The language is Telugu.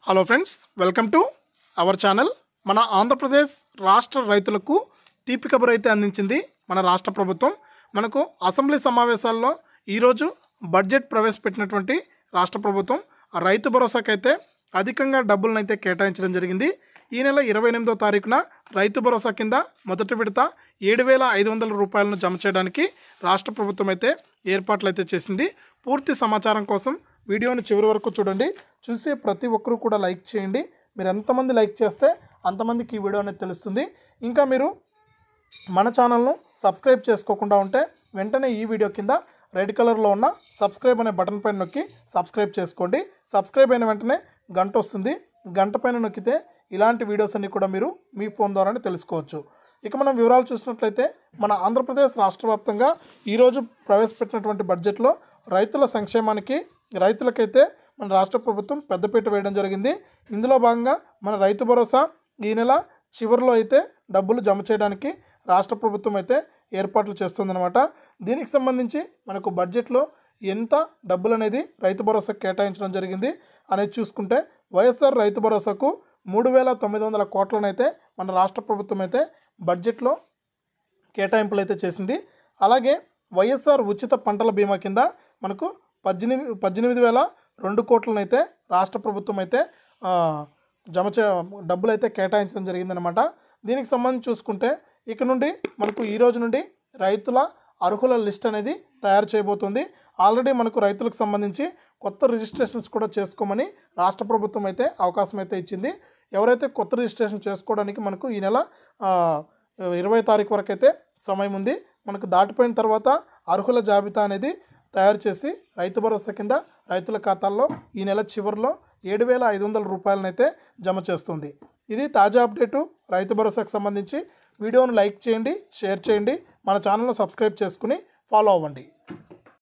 hello friends welcome to our channel మన ఆంధ్రప్రదేశ్ రాష్ట్ర రైతులకు తీపి కబురు అయితే అందించింది మన రాష్ట్ర ప్రభుత్వం మనకు అసెంబ్లీ సమావేశాల్లో ఈరోజు బడ్జెట్ ప్రవేశపెట్టినటువంటి రాష్ట్ర ప్రభుత్వం ఆ రైతు భరోసాకైతే అధికంగా డబ్బులను అయితే కేటాయించడం జరిగింది ఈ నెల ఇరవై ఎనిమిదో తారీఖున రైతు భరోసా కింద మొదటి విడత ఏడు వేల ఐదు వందల రూపాయలను జమ చేయడానికి రాష్ట్ర ప్రభుత్వం అయితే ఏర్పాట్లు అయితే చేసింది పూర్తి సమాచారం కోసం వీడియోని చివరి వరకు చూడండి చూసే ప్రతి ఒక్కరూ కూడా లైక్ చేయండి మీరు ఎంతమంది లైక్ చేస్తే అంతమందికి ఈ వీడియో అనేది తెలుస్తుంది ఇంకా మీరు మన ఛానల్ను సబ్స్క్రైబ్ చేసుకోకుండా ఉంటే వెంటనే ఈ వీడియో కింద రెడ్ కలర్లో ఉన్న సబ్స్క్రైబ్ అనే బటన్ పైన నొక్కి సబ్స్క్రైబ్ చేసుకోండి సబ్స్క్రైబ్ అయిన వెంటనే గంట వస్తుంది గంట పైన నొక్కితే ఇలాంటి వీడియోస్ అన్ని కూడా మీరు మీ ఫోన్ ద్వారానే తెలుసుకోవచ్చు ఇక మనం వివరాలు చూసినట్లయితే మన ఆంధ్రప్రదేశ్ రాష్ట్ర వ్యాప్తంగా ఈరోజు ప్రవేశపెట్టినటువంటి బడ్జెట్లో రైతుల సంక్షేమానికి రైతులకైతే మన రాష్ట్ర ప్రభుత్వం పెద్దపీట వేయడం జరిగింది ఇందులో భాగంగా మన రైతు భరోసా ఈ నెల చివరిలో అయితే డబ్బులు జమ చేయడానికి రాష్ట్ర ప్రభుత్వం అయితే ఏర్పాట్లు చేస్తుందన్నమాట దీనికి సంబంధించి మనకు బడ్జెట్లో ఎంత డబ్బులు అనేది రైతు భరోసా కేటాయించడం జరిగింది అనేది చూసుకుంటే వైఎస్ఆర్ రైతు భరోసాకు మూడు వేల తొమ్మిది వందల కోట్లనైతే మన రాష్ట్ర ప్రభుత్వం అయితే బడ్జెట్లో కేటాయింపులు అయితే చేసింది అలాగే వైఎస్ఆర్ ఉచిత పంటల బీమా కింద మనకు పద్దెనిమిది పద్దెనిమిది వేల రెండు కోట్లను అయితే రాష్ట్ర ప్రభుత్వం అయితే ఆ, జమ చే డబ్బులు అయితే కేటాయించడం జరిగిందనమాట దీనికి సంబంధించి చూసుకుంటే ఇక నుండి మనకు ఈ రోజు నుండి రైతుల అర్హుల లిస్ట్ అనేది తయారు చేయబోతుంది ఆల్రెడీ మనకు రైతులకు సంబంధించి కొత్త రిజిస్ట్రేషన్స్ కూడా చేసుకోమని రాష్ట్ర ప్రభుత్వం అయితే అవకాశం అయితే ఇచ్చింది ఎవరైతే కొత్త రిజిస్ట్రేషన్ చేసుకోవడానికి మనకు ఈ నెల ఆ, ఇరవై తారీఖు వరకు అయితే సమయం ఉంది మనకు దాటిపోయిన తర్వాత అర్హుల జాబితా అనేది తయారు చేసి రైతు భరోసా కింద రైతుల ఖాతాల్లో ఈ నెల చివరిలో ఏడు వేల ఐదు వందల రూపాయలనైతే జమ చేస్తుంది ఇది తాజా అప్డేటు రైతు భరోసాకు సంబంధించి వీడియోను లైక్ చేయండి షేర్ చేయండి మన ఛానల్ను సబ్స్క్రైబ్ చేసుకుని ఫాలో అవ్వండి